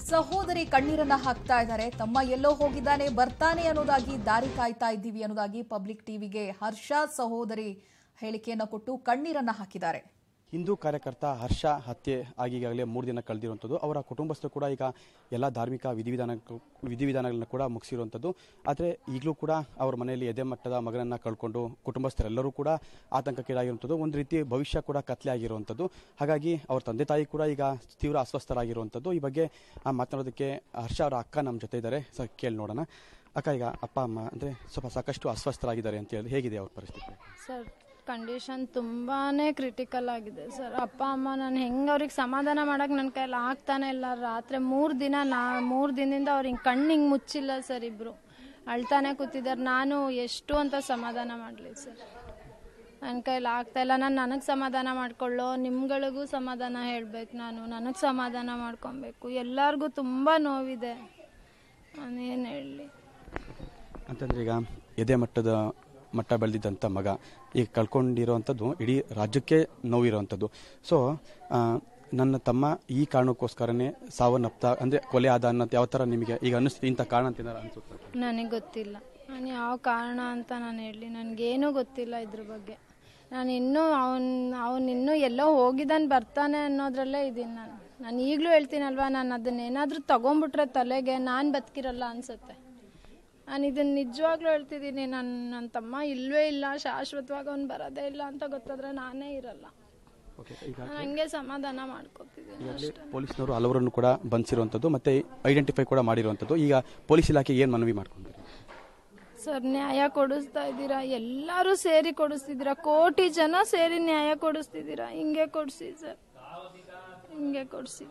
ಸಹೋದರಿ ಕಣ್ಣೀರನ್ನ ಹಾಕ್ತಾ ಇದ್ದಾರೆ ತಮ್ಮ ಎಲ್ಲೋ ಹೋಗಿದ್ದಾನೆ ಬರ್ತಾನೆ ಅನ್ನೋದಾಗಿ ದಾರಿ ಕಾಯ್ತಾ ಇದ್ದೀವಿ ಅನ್ನೋದಾಗಿ ಪಬ್ಲಿಕ್ ಟಿವಿಗೆ ಹರ್ಷ ಸಹೋದರಿ ಹೇಳಿಕೆಯನ್ನ ಕೊಟ್ಟು ಕಣ್ಣೀರನ್ನ ಹಾಕಿದ್ದಾರೆ ಹಿಂದೂ ಕಾರ್ಯಕರ್ತ ಹರ್ಷ ಹತ್ಯೆ ಆಗಿ ಈಗಾಗಲೇ ಮೂರು ದಿನ ಕಳೆದಿರುವಂಥದ್ದು ಅವರ ಕುಟುಂಬಸ್ಥರು ಕೂಡ ಈಗ ಎಲ್ಲ ಧಾರ್ಮಿಕ ವಿಧಿವಿಧಾನ ವಿಧಿವಿಧಾನಗಳನ್ನ ಕೂಡ ಮುಗಿಸಿರುವಂಥದ್ದು ಆದರೆ ಈಗಲೂ ಕೂಡ ಅವ್ರ ಮನೆಯಲ್ಲಿ ಎದೆ ಮಟ್ಟದ ಮಗನನ್ನು ಕಳ್ಕೊಂಡು ಕುಟುಂಬಸ್ಥರೆಲ್ಲರೂ ಕೂಡ ಆತಂಕಕ್ಕೀಡಾಗಿರುವಂಥದ್ದು ಒಂದು ರೀತಿ ಭವಿಷ್ಯ ಕೂಡ ಕತ್ಲೆ ಆಗಿರುವಂಥದ್ದು ಹಾಗಾಗಿ ಅವ್ರ ತಂದೆ ತಾಯಿ ಕೂಡ ಈಗ ತೀವ್ರ ಅಸ್ವಸ್ಥರಾಗಿರುವಂಥದ್ದು ಈ ಬಗ್ಗೆ ಆ, ಮಾತನಾಡೋದಕ್ಕೆ ಹರ್ಷ ಅವರ ಅಕ್ಕ ನಮ್ಮ ಜೊತೆ ಇದ್ದಾರೆ ಸೊ ಕೇಳಿ ನೋಡೋಣ ಅಕ್ಕ ಈಗ ಅಪ್ಪ ಅಮ್ಮ ಅಂದರೆ ಸ್ವಲ್ಪ ಸಾಕಷ್ಟು ಅಸ್ವಸ್ಥರಾಗಿದ್ದಾರೆ ಅಂತ ಹೇಳಿ ಹೇಗಿದೆ ಅವ್ರ ಪರಿಸ್ಥಿತಿ ಸರ್ ಕಂಡೀಷನ್ ತುಂಬಾ ಕ್ರಿಟಿಕಲ್ ಆಗಿದೆ ಸರ್ ಅಪ್ಪ ಅಮ್ಮ ನಾನು ಹೆಂಗೆ ಅವ್ರಿಗೆ ಸಮಾಧಾನ ಮಾಡೋಕೆ ನನ್ನ ಕೈಯಲ್ಲಿ ಆಗ್ತಾನೆ ಇಲ್ಲ ರಾತ್ರಿ ಮೂರು ದಿನ ನಾ ಮೂರು ದಿನದಿಂದ ಅವ್ರು ಹಿಂಗೆ ಕಣ್ಣು ಹಿಂಗೆ ಮುಚ್ಚಿಲ್ಲ ಸರ್ ಇಬ್ಬರು ಅಳ್ತಾನೆ ಕೂತಿದ್ದಾರೆ ನಾನು ಎಷ್ಟು ಅಂತ ಸಮಾಧಾನ ಮಾಡಲಿ ಸರ್ ನನ್ನ ಕೈಯಲ್ಲಿ ಆಗ್ತಾ ಇಲ್ಲ ನಾನು ನನಗೆ ಸಮಾಧಾನ ಮಾಡ್ಕೊಳ್ಳೋ ನಿಮ್ಗಳಿಗೂ ಸಮಾಧಾನ ಹೇಳ್ಬೇಕು ನಾನು ನನಗೆ ಸಮಾಧಾನ ಮಾಡ್ಕೊಬೇಕು ಎಲ್ಲರಿಗೂ ತುಂಬ ನೋವಿದೆ ನಾನೇನು ಹೇಳಲಿ ಅಂತಂದ್ರೆ ಈಗ ಎದೆ ಮಟ್ಟದ ಮಟ್ಟ ಬೆಳೆದಿದ್ದಂಥ ಮಗ ಈಗ ಕಳ್ಕೊಂಡಿರೋವಂಥದ್ದು ಇಡೀ ರಾಜ್ಯಕ್ಕೆ ನೋವಿರೋವಂಥದ್ದು ಸೊ ನನ್ನ ತಮ್ಮ ಈ ಕಾರಣಕ್ಕೋಸ್ಕರನೇ ಸಾವನ್ನಪ್ತಾ ಅಂದರೆ ಕೊಲೆ ಆದ ಅನ್ನೋದು ಯಾವ ಥರ ನಿಮಗೆ ಈಗ ಅನ್ನಿಸ್ತು ಇಂಥ ಕಾರಣ ಅಂತ ಏನಾರು ಅನಿಸುತ್ತೆ ನನಗೆ ಗೊತ್ತಿಲ್ಲ ನಾನು ಯಾವ ಕಾರಣ ಅಂತ ನಾನು ಹೇಳಲಿ ನನಗೇನೂ ಗೊತ್ತಿಲ್ಲ ಇದ್ರ ಬಗ್ಗೆ ನಾನು ಇನ್ನೂ ಅವನ್ ಅವನ್ ಇನ್ನೂ ಎಲ್ಲೋ ಹೋಗಿದ್ದಾನೆ ಬರ್ತಾನೆ ಅನ್ನೋದ್ರಲ್ಲೇ ಇದ್ದೀನಿ ನಾನು ನಾನು ಈಗಲೂ ಹೇಳ್ತೀನಲ್ವಾ ನಾನು ಅದನ್ನೇನಾದರೂ ತೊಗೊಂಬಿಟ್ರೆ ತಲೆಗೆ ನಾನು ಬದುಕಿರಲ್ಲ ಅನ್ಸುತ್ತೆ ನಾನು ಇದನ್ನ ನಿಜವಾಗ್ಲೂ ಹೇಳ್ತಿದ್ದೀನಿ ನನ್ನ ನನ್ನ ತಮ್ಮ ಇಲ್ವೇ ಇಲ್ಲ ಶಾಶ್ವತವಾಗಿ ಅವ್ನು ಬರೋದೇ ಇಲ್ಲ ಅಂತ ಗೊತ್ತಾದ್ರೆ ನಾನೇ ಇರಲ್ಲ ಓಕೆ ಈಗ ನಾನು ಹಂಗೆ ಸಮಾಧಾನ ಮಾಡ್ಕೊತಿದ್ದೀನಿ ಈಗಾಗಲೇ ಪೊಲೀಸ್ನವರು ಹಲವರನ್ನು ಕೂಡ ಬಂಧಿಸಿರುವಂಥದ್ದು ಮತ್ತೆ ಐಡೆಂಟಿಫೈ ಕೂಡ ಮಾಡಿರುವಂಥದ್ದು ಈಗ ಪೊಲೀಸ್ ಇಲಾಖೆ ಏನು ಮನವಿ ಮಾಡ್ಕೊಂಡಿರಿ ಸರ್ ನ್ಯಾಯ ಕೊಡಿಸ್ತಾ ಇದ್ದೀರಾ ಎಲ್ಲರೂ ಸೇರಿ ಕೊಡಿಸ್ತಿದ್ದೀರಾ ಕೋಟಿ ಜನ ಸೇರಿ ನ್ಯಾಯ ಕೊಡಿಸ್ತಿದ್ದೀರಾ ಹಿಂಗೆ ಕೊಡಿಸಿ ಸರ್ ಹಿಂಗೆ ಕೊಡಿಸಿ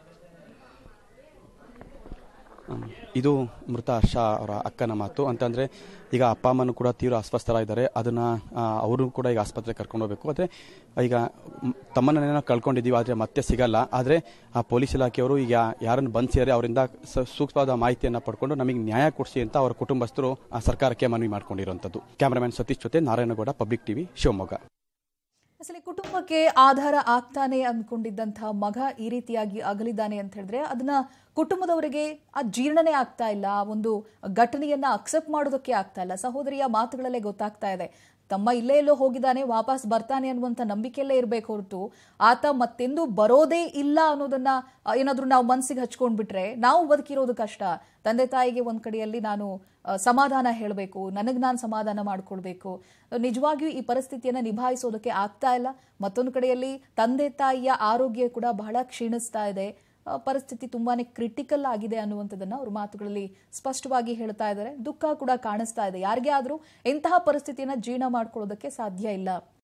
ಹ್ಮ್. ಇದು ಮೃತ ಹರ್ಷ ಅವರ ಅಕ್ಕನ ಮಾತು ಅಂತಂದ್ರೆ ಈಗ ಅಪ್ಪ ಅಮ್ಮನೂ ಕೂಡ ತೀವ್ರ ಅಸ್ವಸ್ಥರಾಗಿದ್ದಾರೆ ಅದನ್ನ ಆ, ಅವರು ಕೂಡ ಈಗ ಆಸ್ಪತ್ರೆಗೆ ಕರ್ಕೊಂಡು ಹೋಗ್ಬೇಕು ಆದರೆ ಈಗ ಮ್, ತಮ್ಮನ್ನೇನೋ ಕಳ್ಕೊಂಡಿದ್ದೀವಿ ಆದರೆ ಮತ್ತೆ ಸಿಗಲ್ಲ ಆದರೆ ಆ ಪೊಲೀಸ್ ಇಲಾಖೆಯವರು ಈಗ ಯಾರನ್ನು ಬಂಧಿಸಿದರೆ ಅವರಿಂದ ಸ- ಸೂಕ್ತವಾದ ಮಾಹಿತಿಯನ್ನು ಪಡ್ಕೊಂಡು ನಮಗೆ ನ್ಯಾಯ ಕೊಡಿಸಿ ಅಂತ ಅವರ ಕುಟುಂಬಸ್ಥರು ಆ ಸರ್ಕಾರಕ್ಕೆ ಮನವಿ ಮಾಡ್ಕೊಂಡಿರುವಂಥದ್ದು ಕ್ಯಾಮರಾಮ್ಯಾನ್ ಸತೀಶ್ ಜೊತೆ ನಾರಾಯಣಗೌಡ ಪಬ್ಲಿಕ್ ಟಿವಿ ಶಿವಮೊಗ್ಗ ಅಸಲಿ ಕುಟುಂಬಕ್ಕೆ ಆಧಾರ ಆಗ್ತಾನೆ ಅಂದ್ಕೊಂಡಿದ್ದಂಥ ಮಗ ಈ ರೀತಿಯಾಗಿ ಅಗಲಿದ್ದಾನೆ ಅಂತ ಹೇಳಿದ್ರೆ ಅದನ್ನ ಕುಟುಂಬದವರಿಗೆ ಆ ಜೀರ್ಣನೆ ಆಗ್ತಾ ಇಲ್ಲ ಆ ಒಂದು ಘಟನೆಯನ್ನ ಅಕ್ಸೆಪ್ಟ್ ಮಾಡೋದಕ್ಕೆ ಆಗ್ತಾ ಇಲ್ಲ ಸಹೋದರಿಯ ಮಾತುಗಳಲ್ಲೇ ಗೊತ್ತಾಗ್ತಾ ಇದೆ ತಮ್ಮ ಇಲ್ಲೇ ಎಲ್ಲೋ ಹೋಗಿದ್ದಾನೆ ವಾಪಸ್ ಬರ್ತಾನೆ ಅನ್ನುವಂಥ ನಂಬಿಕೆಯಲ್ಲೇ ಇರಬೇಕು ಹೊರತು ಆತ ಮತ್ತೆಂದೂ ಬರೋದೇ ಇಲ್ಲ ಅನ್ನೋದನ್ನ ಆ, ಏನಾದ್ರೂ ನಾವು ಮನಸ್ಸಿಗೆ ಹಚ್ಕೊಂಡ್ಬಿಟ್ರೆ ನಾವು ಬದುಕಿರೋದು ಕಷ್ಟ ತಂದೆ ತಾಯಿಗೆ ಒಂದ್ ಕಡೆಯಲ್ಲಿ ನಾನು ಆ, ಸಮಾಧಾನ ಹೇಳಬೇಕು ನನಗೆ ನಾನು ಸಮಾಧಾನ ಮಾಡ್ಕೊಳ್ಬೇಕು ನಿಜವಾಗಿಯೂ ಈ ಪರಿಸ್ಥಿತಿಯನ್ನ ನಿಭಾಯಿಸೋದಕ್ಕೆ ಆಗ್ತಾ ಇಲ್ಲ ಮತ್ತೊಂದು ಕಡೆಯಲ್ಲಿ ತಂದೆ ತಾಯಿಯ ಆರೋಗ್ಯ ಕೂಡ ಬಹಳ ಕ್ಷೀಣಿಸ್ತಾ ಇದೆ ಆ, ಪರಿಸ್ಥಿತಿ ತುಂಬಾನೇ ಕ್ರಿಟಿಕಲ್ ಆಗಿದೆ ಅನ್ನುವಂಥದ್ದನ್ನ ಅವ್ರ ಮಾತುಗಳಲ್ಲಿ ಸ್ಪಷ್ಟವಾಗಿ ಹೇಳ್ತಾ ಇದ್ದಾರೆ ದುಃಖ ಕೂಡ ಕಾಣಿಸ್ತಾ ಇದೆ ಯಾರಿಗೇ ಆದ್ರೂ ಇಂತಹ ಪರಿಸ್ಥಿತಿಯನ್ನ ಜೀರ್ಣ ಮಾಡ್ಕೊಳ್ಳೋದಕ್ಕೆ ಸಾಧ್ಯ ಇಲ್ಲ